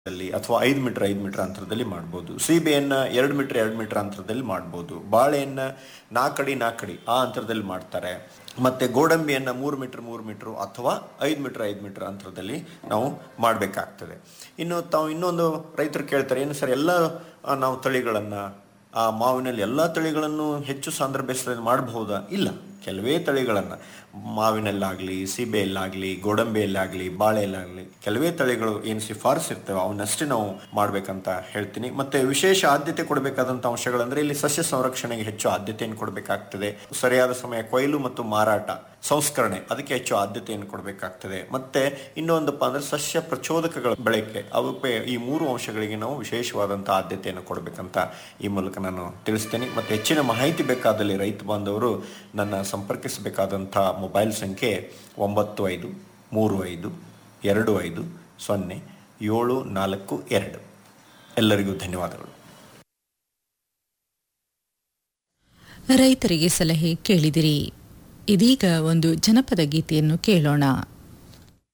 ಅಂತರದಲ್ಲಿ ಅಥವಾ ಐದು ಮೀಟರ್ ಐದು ಮೀಟರ್ ಅಂತರದಲ್ಲಿ ಮಾಡ್ಬೋದು ಸೀಬೆಯನ್ನ ಎರಡು ಮೀಟರ್ ಎರಡು ಮೀಟರ್ ಅಂತರದಲ್ಲಿ ಮಾಡ್ಬೋದು ಬಾಳೆಯನ್ನ ನಾಲ್ಕಡಿ ನಾಲ್ಕಡಿ ಆ ಅಂತರದಲ್ಲಿ ಮಾಡ್ತಾರೆ ಮತ್ತೆ ಗೋಡಂಬಿಯನ್ನ ಮೂರು ಮೀಟರ್ ಮೂರು ಮೀಟರ್ ಅಥವಾ ಐದು ಮೀಟರ್ ಐದು ಮೀಟರ್ ಅಂತರದಲ್ಲಿ ನಾವು ಮಾಡಬೇಕಾಗ್ತದೆ ಇನ್ನು ತಾವು ಇನ್ನೊಂದು ರೈತರು ಕೇಳ್ತಾರೆ ಏನು ಸರ್ ಎಲ್ಲ ಆ, ನಾವು ತಳಿಗಳನ್ನ ಆ ಮಾವಿನಲ್ಲಿ ಎಲ್ಲ ತಳಿಗಳನ್ನು ಹೆಚ್ಚು ಸಾಂದ್ರ ಬೇಸಾಯ ಮಾಡಬಹುದಾ ಇಲ್ಲ ಕೆಲವೇ ತಳಿಗಳನ್ನು ಮಾವಿನಲ್ಲಾಗಲಿ ಸೀಬೆಯಲ್ಲಾಗಲಿ ಗೋಡಂಬಿಯಲ್ಲಾಗಲಿ ಬಾಳೆಯಲ್ಲಾಗಲಿ ಕೆಲವೇ ತಳಿಗಳು ಏನು ಶಿಫಾರಸು ಇರ್ತವೆ ಅವನ್ನಷ್ಟೇ ನಾವು ಮಾಡ್ಬೇಕಂತ ಹೇಳ್ತೀನಿ ಮತ್ತೆ ವಿಶೇಷ ಆದ್ಯತೆ ಕೊಡಬೇಕಾದಂಥ ಅಂಶಗಳಂದ್ರೆ ಇಲ್ಲಿ ಸಸ್ಯ ಸಂರಕ್ಷಣೆಗೆ ಹೆಚ್ಚು ಆದ್ಯತೆಯನ್ನು ಕೊಡಬೇಕಾಗ್ತದೆ ಸರಿಯಾದ ಸಮಯ ಕೊಯ್ಲು ಮತ್ತು ಮಾರಾಟ ಸಂಸ್ಕರಣೆ ಅದಕ್ಕೆ ಹೆಚ್ಚು ಆದ್ಯತೆಯನ್ನು ಕೊಡಬೇಕಾಗ್ತದೆ ಮತ್ತೆ ಇನ್ನೊಂದಪ್ಪ ಅಂದ್ರೆ ಸಸ್ಯ ಪ್ರಚೋದಕಗಳ ಬಳಕೆ ಅವಕ್ಕೆ ಈ ಮೂರು ಅಂಶಗಳಿಗೆ ನಾವು ವಿಶೇಷವಾದಂತಹ ಆದ್ಯತೆಯನ್ನು ಕೊಡಬೇಕಂತ ಈ ಮೂಲಕ ನಾನು ತಿಳಿಸ್ತೇನೆ ಮತ್ತೆ ಹೆಚ್ಚಿನ ಮಾಹಿತಿ ಬೇಕಾದಲ್ಲಿ ರೈತ ಬಾಂಧವರು ನನ್ನ ಸಂಪರ್ಕಿಸಬೇಕಾದಂಥ ಮೊಬೈಲ್ ಸಂಖ್ಯೆ ಒಂಬತ್ತು ಐದು ಮೂರು ಐದು ಎರಡು ಐದು ಸೊನ್ನೆ ಏಳು ನಾಲ್ಕು ಎರಡು ಎಲ್ಲರಿಗೂ ಧನ್ಯವಾದಗಳು ರೈತರಿಗೆ ಸಲಹೆ ಕೇಳಿದಿರಿ ಇದೀಗ ಒಂದು ಜನಪದ ಗೀತೆಯನ್ನು ಕೇಳೋಣ